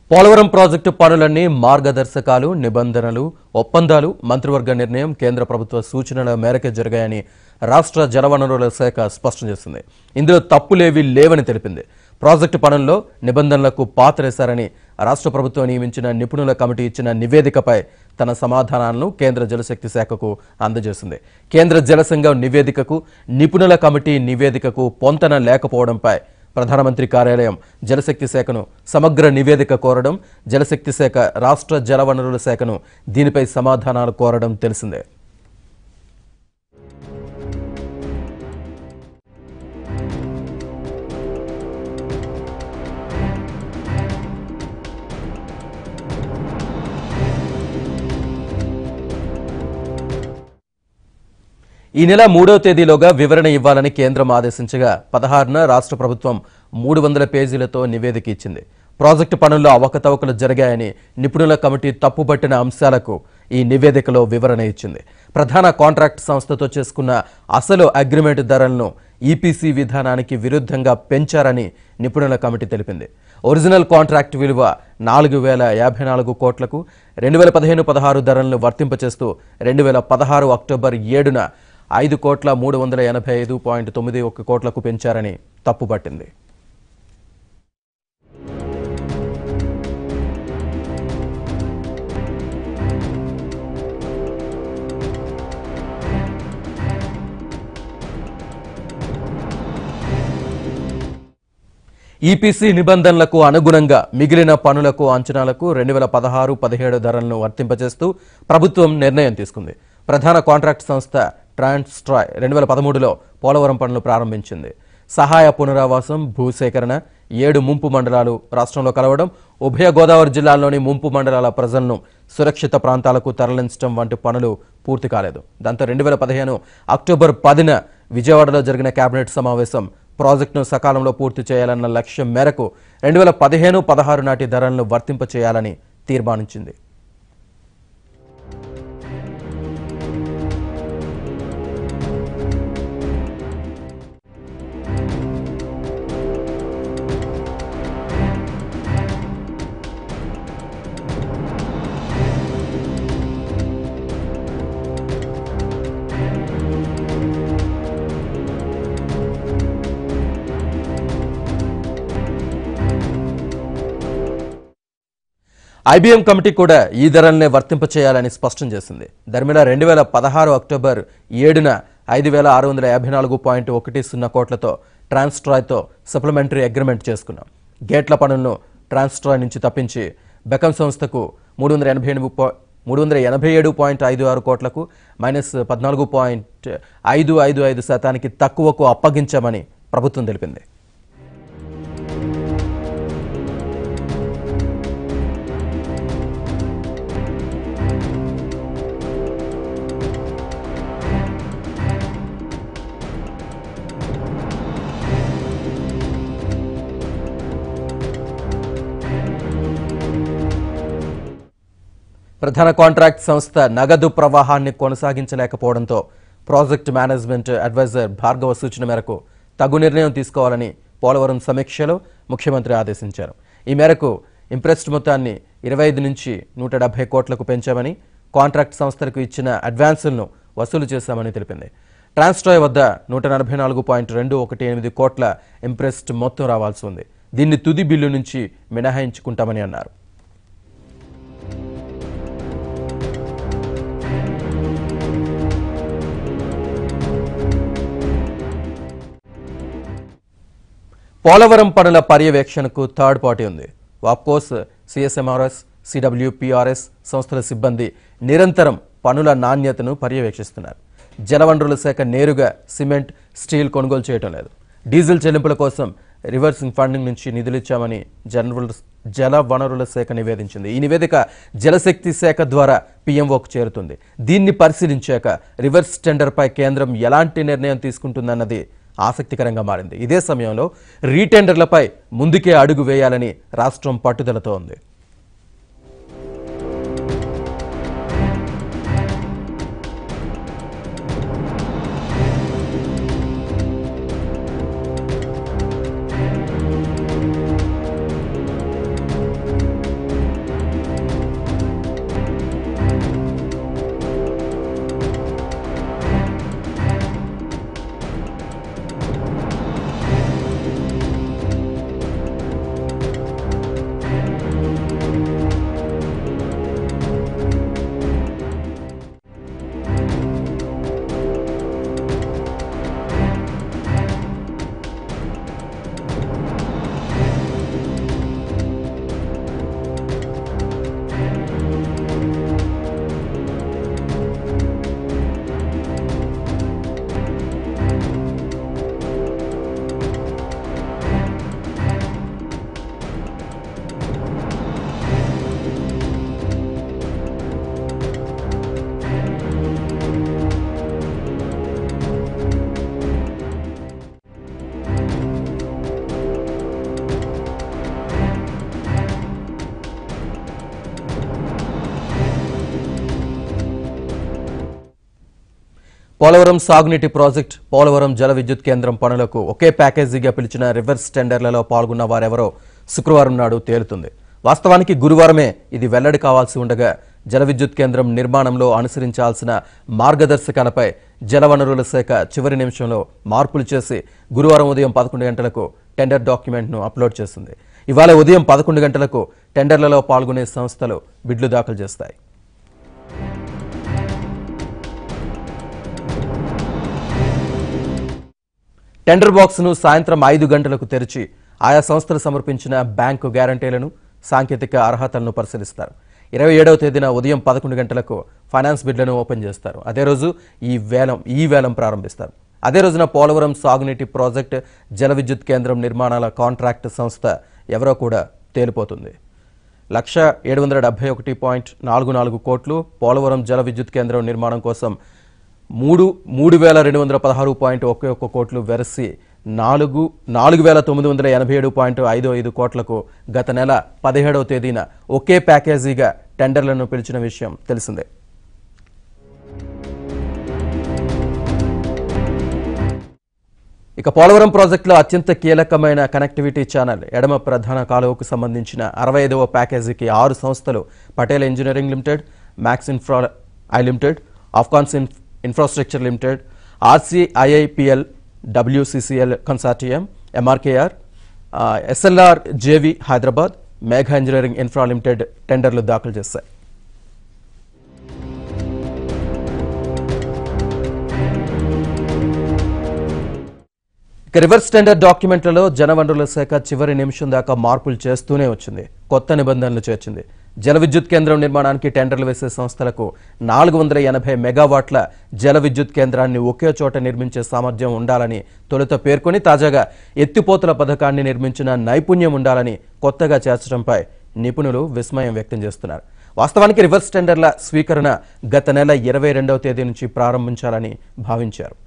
Polavaram project పనులన్నీ మార్గదర్శకాలు నిబంధనలు ఒప్పందాలు మంత్రివర్గ నిర్ణయం కేంద్ర ప్రభుత్వ సూచనల మేరకే జరిగాయని రాష్ట్ర జలవనరుల శాఖ స్పష్టం చేసింది ఇందులో తప్పులేవీ లేవని తెలిపింది ప్రాజెక్టు పనుల్లో నిబంధనలకు పాతరేశారని రాష్ట్ర ప్రభుత్వం నియమించిన నిపుణుల కమిటీ ఇచ్చిన నివేదికపై తన సమాధానాలను కేంద్ర జలశక్తి శాఖకు అందజేసింది కేంద్ర జలసంఘం నివేదికకు నిపుణుల కమిటీ నివేదికకు పొంతన లేకపోవడంపై ప్రధానమంత్రి కార్యాలయం జలశక్తి శాఖను సమగ్ర నివేదిక కోరడం జలశక్తి శాఖ రాష్ట్ర జలవనరుల శాఖను దీనిపై సమాధానాలు కోరడం తెలిసిందే ఈ నెల మూడవ తేదీలోగా వివరణ ఇవ్వాలని కేంద్రం ఆదేశించగా పదహారున రాష్ట్ర ప్రభుత్వం మూడు వందల పేజీలతో నివేదిక ఇచ్చింది ప్రాజెక్టు పనుల్లో అవకతవకలు జరిగాయని నిపుణుల కమిటీ తప్పుపట్టిన అంశాలకు ఈ నివేదికలో వివరణ ఇచ్చింది ప్రధాన కాంట్రాక్ట్ సంస్థతో చేసుకున్న అసలు అగ్రిమెంట్ ధరలను ఈపీసీ విధానానికి విరుద్ధంగా పెంచారని నిపుణుల కమిటీ తెలిపింది ఒరిజినల్ కాంట్రాక్ట్ విలువ నాలుగు వేల యాభై నాలుగు కోట్లకు రెండు వేల పదిహేను పదహారు ధరలను వర్తింపచేస్తూ రెండు వేల పదహారు అక్టోబర్ ఏడున ఐదు కోట్ల మూడు వందల ఎనభై ఐదు పాయింట్ తొమ్మిది ఒక్క కోట్లకు పెంచారని తప్పుపట్టింది ఈపీసీ నిబంధనలకు అనుగుణంగా మిగిలిన పనులకు అంచనాలకు రెండు వేల పదహారు పదిహేడు ధరలను వర్తింపజేస్తూ ప్రభుత్వం నిర్ణయం తీసుకుంది ప్రధాన కాంట్రాక్ట్ సంస్థ ట్రాన్స్ట్రాయ్ రెండు వేల పదమూడులో పోలవరం పనులు ప్రారంభించింది సహాయ పునరావాసం భూసేకరణ ఏడు ముంపు మండలాలు రాష్ట్రంలో కలవడం ఉభయ గోదావరి జిల్లాల్లోని ముంపు మండలాల ప్రజలను సురక్షిత ప్రాంతాలకు తరలించడం వంటి పనులు పూర్తి కాలేదు దాంతో రెండు వేల పదిహేను అక్టోబర్ పదిన విజయవాడలో జరిగిన కేబినెట్ సమావేశం ప్రాజెక్టును సకాలంలో పూర్తి చేయాలన్న లక్ష్యం మేరకు రెండు వేల పదిహేను పదహారు నాటి ధరలను వర్తింప చేయాలని తీర్మానించింది ఐబీఎం కమిటీ కూడా ఈ ధరలనే వర్తింపచేయాలని స్పష్టం చేసింది ధర్మిల రెండు వేల పదహారు అక్టోబర్ ఏడున ఐదు వేల ఆరు వందల యాభై నాలుగు పాయింట్ ఒకటి సున్నా కోట్లతో ట్రాన్స్ట్రాయ్తో సప్లిమెంటరీ అగ్రిమెంట్ చేసుకున్నాం గేట్ల పనులను ట్రాన్స్ట్రాయ్ నుంచి తప్పించి బెకం సంస్థకు మూడు వందల ఎనభై ఎనిమిది పా మూడు వందల ఎనభై ఏడు పాయింట్ ఐదు ఆరు కోట్లకు మైనస్ పద్నాలుగు పాయింట్ ఐదు ఐదు ఐదు శాతానికి తక్కువకు అప్పగించామని ప్రభుత్వం తెలిపింది ప్రధాన కాంట్రాక్ట్ సంస్థ నగదు ప్రవాహాన్ని కొనసాగించలేకపోవడంతో ప్రాజెక్ట్ మేనేజ్మెంట్ అడ్వైజర్ భార్గవ సూచన మేరకు తగు నిర్ణయం తీసుకోవాలని పోలవరం సమీక్షలో ముఖ్యమంత్రి ఆదేశించారు ఈ మేరకు ఇంప్రెస్డ్ మొత్తాన్ని ఇరవై ఐదు నుంచి నూట డెబ్బై కోట్లకు పెంచామని కాంట్రాక్ట్ సంస్థలకు ఇచ్చిన అడ్వాన్సులను వసూలు చేశామని తెలిపింది ట్రాన్స్ట్రాయ్ వద్ద నూట నలభై నాలుగు పాయింట్ రెండు ఒకటి ఎనిమిది కోట్ల ఇంప్రెస్డ్ మొత్తం రావాల్సి ఉంది దీన్ని తుది బిల్లు నుంచి మినహాయించుకుంటామని అన్నారు పోలవరం పనుల పర్యవేక్షణకు థర్డ్ పార్టీ ఉంది వాప్కోస్ సిఎస్ఎంఆర్ఎస్ సిడబ్ల్యూపిఆర్ఎస్ సంస్థల సిబ్బంది నిరంతరం పనుల నాణ్యతను పర్యవేక్షిస్తున్నారు జలవనరుల శాఖ నేరుగా సిమెంట్ స్టీల్ కొనుగోలు చేయటం లేదు డీజిల్ చెల్లింపుల కోసం రివర్సింగ్ ఫండింగ్ నుంచి నిధులిచ్చామని జనరల్ జల వనరుల శాఖ నివేదించింది ఈ నివేదిక జలశక్తి శాఖ ద్వారా పీఎంఓకు చేరుతుంది దీన్ని పరిశీలించాక రివర్స్ టెండర్పై కేంద్రం ఎలాంటి నిర్ణయం తీసుకుంటుందన్నది ఆసక్తికరంగా మారింది ఇదే సమయంలో రీటెండర్లపై ముందుకే అడుగు వేయాలని రాష్ట్రం పట్టుదలతో ఉంది పోలవరం సాగునీటి ప్రాజెక్ట్ పోలవరం జల విద్యుత్ కేంద్రం పనులకు ఒకే ప్యాకేజీగా పిలిచిన రివర్స్ టెండర్లలో పాల్గొన్న వారెవరో శుక్రవారం నాడు తేలుతుంది వాస్తవానికి గురువారమే ఇది వెల్లడి కావాల్సి ఉండగా జల విద్యుత్ కేంద్రం నిర్మాణంలో అనుసరించాల్సిన మార్గదర్శకాలపై జలవనరుల శాఖ చివరి నిమిషంలో మార్పులు చేసి గురువారం ఉదయం పదకొండు గంటలకు టెండర్ డాక్యుమెంట్ను అప్లోడ్ చేసింది ఇవాళ ఉదయం పదకొండు గంటలకు టెండర్లలో పాల్గొనే సంస్థలు బిడ్లు దాఖలు చేస్తాయి టెండర్ బాక్స్ను సాయంత్రం ఐదు గంటలకు తెరిచి ఆయా సంస్థలు సమర్పించిన బ్యాంకు గ్యారంటీలను సాంకేతిక అర్హతలను పరిశీలిస్తారు ఇరవై ఏడవ తేదీన ఉదయం పదకొండు గంటలకు ఫైనాన్స్ బిడ్లను ఓపెన్ చేస్తారు అదే రోజు ఈ వేలం ఈ వేలం ప్రారంభిస్తారు అదే రోజున పోలవరం సాగునీటి ప్రాజెక్ట్ జల విద్యుత్ కేంద్రం నిర్మాణాల కాంట్రాక్ట్ సంస్థ ఎవరో కూడా తేలిపోతుంది లక్ష ఏడు వందల డెబ్బై ఒకటి పాయింట్ నాలుగు నాలుగు కోట్లు పోలవరం జల విద్యుత్ కేంద్రం నిర్మాణం కోసం మూడు మూడు వేల రెండు వందల పదహారు పాయింట్ ఒకే ఒక్క కోట్లు వెరసి నాలుగు నాలుగు వేల తొమ్మిది వందల ఎనభై ఏడు పాయింట్ ఐదు ఐదు కోట్లకు గత నెల పదిహేడవ తేదీన ఒకే ప్యాకేజీగా టెండర్లను పిలిచిన విషయం తెలిసిందే ఇక పోలవరం ప్రాజెక్టులో అత్యంత కీలకమైన కనెక్టివిటీ ఛానల్ ఎడమ ప్రధాన కాలువకు సంబంధించిన అరవై ఐదవ ప్యాకేజీకి ఆరు సంస్థలు Patel engineering limited max infra I limited Afcons in infrastructure limited RCIIPL WCCL consortium MRKR SLR JV Hyderabad Megha engineering infra limited టెండర్లు దాఖలు చేశాయి ఇక రివర్స్ టెండర్ డాక్యుమెంట్లలో జనవనరుల శాఖ చివరి నిమిషం దాకా మార్పులు చేస్తూనే వచ్చింది కొత్త నిబంధనలు చేర్చింది జల విద్యుత్ కేంద్రం నిర్మాణానికి టెండర్లు వేసే సంస్థలకు నాలుగు వందల ఎనభై మెగావాట్ల జల విద్యుత్ కేంద్రాన్ని ఒకే చోట నిర్మించే సామర్థ్యం ఉండాలని తొలుత పేర్కొని తాజాగా ఎత్తిపోతల పథకాన్ని నిర్మించిన నైపుణ్యం ఉండాలని కొత్తగా చేర్చడంపై నిపుణులు విస్మయం వ్యక్తం చేస్తున్నారు వాస్తవానికి రివర్స్ టెండర్ల స్వీకరణ గత నెల ఇరవై రెండవ తేదీ నుంచి ప్రారంభించాలని భావించారు